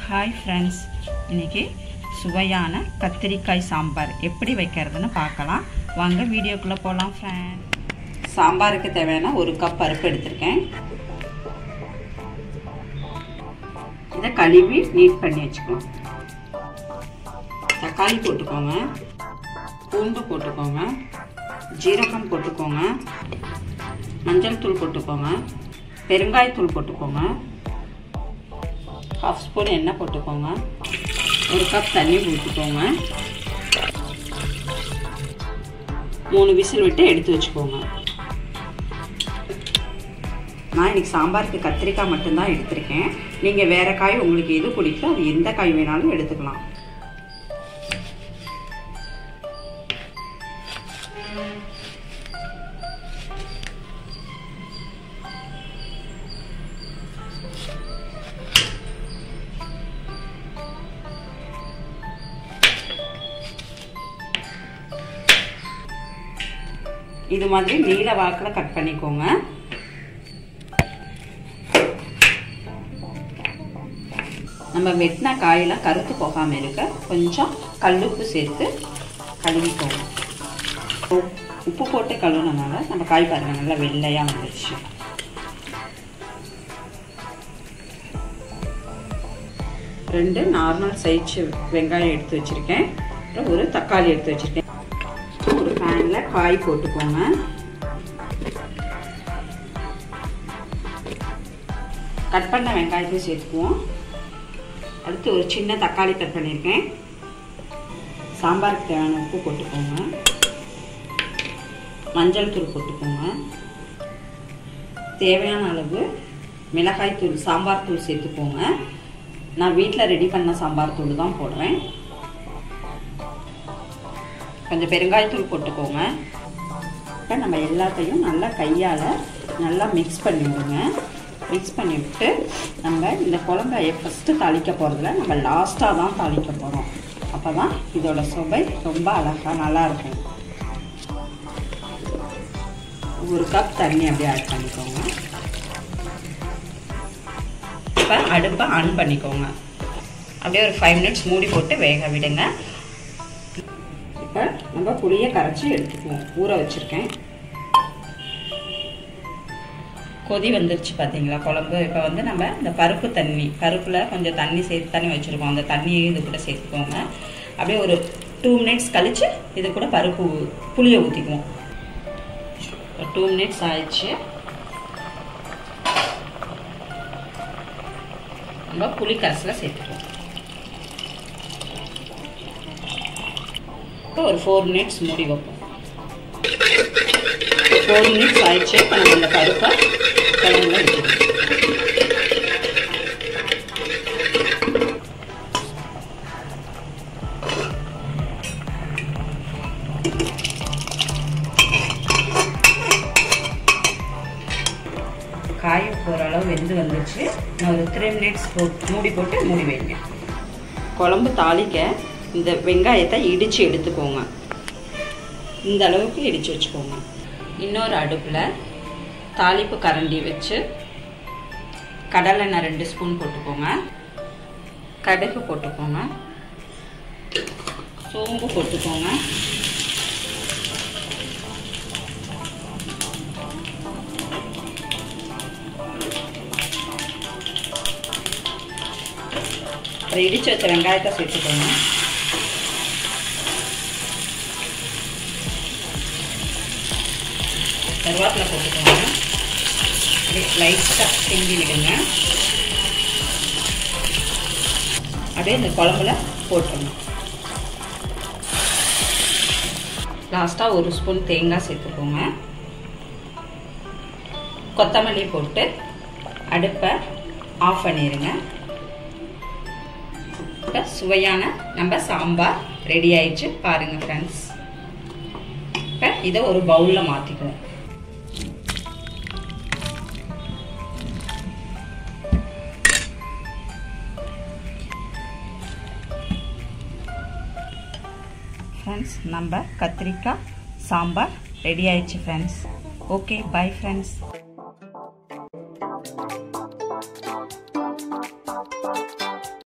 hi friends இன்றைக்கி சுவையான கத்திரிக்காய் சாம்பார் எப்படி வைக்கிறதுன்னு பார்க்கலாம் வாங்க வீடியோக்குள்ளே போகலாம் ஃப்ரெண்ட் சாம்பாருக்கு தேவையான ஒரு கப் பருப்பு எடுத்திருக்கேன் இதை கழுவி நீட் பண்ணி வச்சுக்கலாம் தக்காளி போட்டுக்கோங்க பூண்டு போட்டுக்கோங்க ஜீரகம் போட்டுக்கோங்க மஞ்சள் தூள் போட்டுக்கோங்க பெருங்காயத்தூள் போட்டுக்கோங்க ஹாஃப் ஸ்பூன் எண்ணெய் போட்டுக்கோங்க ஒரு கப் தண்ணி ஊற்றிக்கோங்க மூணு விசில் விட்டு எடுத்து வச்சுக்கோங்க நான் இன்னைக்கு சாம்பாருக்கு கத்திரிக்காய் மட்டும்தான் எடுத்திருக்கேன் நீங்கள் வேறு காய் உங்களுக்கு எது பிடிக்கோ அது எந்த காய் வேணாலும் எடுத்துக்கலாம் இது மாதிரி நீல வாக்கில் கட் பண்ணிக்கோங்க நம்ம வெட்டின காயெல்லாம் கருத்து போகாமல் இருக்க கொஞ்சம் கல்லுப்பு சேர்த்து கழுவிக்கோங்க உப்பு போட்டு கழுவுனனால நம்ம காய் பாருங்கள் நல்லா வெள்ளையாக வந்துடுச்சு ரெண்டு நார்மல் சைஸ் வெங்காயம் எடுத்து வச்சுருக்கேன் அப்புறம் ஒரு தக்காளி எடுத்து வச்சுருக்கேன் ஒரு பேனில் காய் போட்டுக்கோங்க கட் பண்ண வெங்காயத்தை சேர்த்துக்குவோம் அடுத்து ஒரு சின்ன தக்காளி கட் பண்ணியிருக்கேன் சாம்பாருக்கு தேவையான உப்பு போட்டுக்கோங்க மஞ்சள் தூள் போட்டுக்கோங்க தேவையான அளவு மிளகாய் தூள் சாம்பார் தூள் சேர்த்துக்கோங்க நான் வீட்டில் ரெடி பண்ண சாம்பார் தூள் தான் போடுறேன் கொஞ்சம் பெருங்காயத்தூள் போட்டுக்கோங்க இப்போ நம்ம எல்லாத்தையும் நல்லா கையால் நல்லா மிக்ஸ் பண்ணி விடுங்க மிக்ஸ் பண்ணி விட்டு நம்ம இந்த குழந்தைய ஃபஸ்ட்டு தாளிக்க போகிறதுல நம்ம லாஸ்ட்டாக தான் தாளிக்க போகிறோம் அப்போ தான் இதோட சுவை ரொம்ப அழகாக நல்லாயிருக்கும் ஒரு கப் தண்ணி அப்படியே ஆட் பண்ணிக்கோங்க இப்போ அடுப்பை ஆன் பண்ணிக்கோங்க அப்படியே ஒரு ஃபைவ் மினிட்ஸ் மூடி போட்டு வேக விடுங்க இப்போ நம்ம புளியை கரைச்சி எடுத்துக்குவோம் ஊற வச்சுருக்கேன் கொதி வந்துருச்சு பார்த்தீங்களா குழம்பு இப்போ வந்து நம்ம இந்த பருப்பு தண்ணி பருப்பில் கொஞ்சம் தண்ணி சேர்த்து தண்ணி வச்சுருக்கோம் அந்த தண்ணியை இது கூட சேர்த்துக்கோங்க அப்படியே ஒரு டூ மினிட்ஸ் கழித்து இது கூட பருப்பு புளியை ஊற்றிக்குவோம் டூ மினிட்ஸ் ஆயிடுச்சு நம்ம புளி கரைசலை சேர்த்துக்குவோம் இப்போ ஒரு ஃபோர் மினிட்ஸ் மூடி வைப்போம் ஃபோர் மினிட்ஸ் ஆயிடுச்சு இப்போ நம்ம இந்த பருப்பை குழம்புல வச்சுக்கணும் காய போகிற அளவு வெந்து வந்துச்சு நான் ஒரு த்ரீ மினிட்ஸ் போட்டு மூடி போட்டு மூடி வைங்க குழம்பு தாளிக்க இந்த வெங்காயத்தை இடித்து எடுத்துக்கோங்க இந்த அளவுக்கு இடித்து வச்சுக்கோங்க இன்னொரு அடுப்பில் தாளிப்பு கரண்டி வச்சு கடலெண்ணெய் ரெண்டு ஸ்பூன் போட்டுக்கோங்க கடுகு போட்டுக்கோங்க சோம்பு போட்டுக்கோங்க அப்புறம் இடித்து வச்ச வெங்காயத்தை சேர்த்துக்கோங்க கருவேப்பிலை போட்டுக்கோங்க லைட்டாக செஞ்சு விடுங்க அப்படியே இந்த குழம்புல போட்டுடணும் லாஸ்ட்டாக ஒரு ஸ்பூன் தேங்காய் சேர்த்துக்கோங்க கொத்தமல்லி போட்டு அடுப்பை ஆஃப் பண்ணிடுங்க இப்போ சுவையான நம்ம சாம்பார் ரெடி ஆயிடுச்சு பாருங்கள் ஃப்ரெண்ட்ஸ் இப்போ இதை ஒரு பவுலில் மாற்றிக்குவோம் ஃப்ரெண்ட்ஸ் நம்ம கத்திரிக்காய் சாம்பார் ரெடி ஆயிடுச்சு ஃப்ரெண்ட்ஸ் ஓகே பை ஃப்ரெண்ட்ஸ்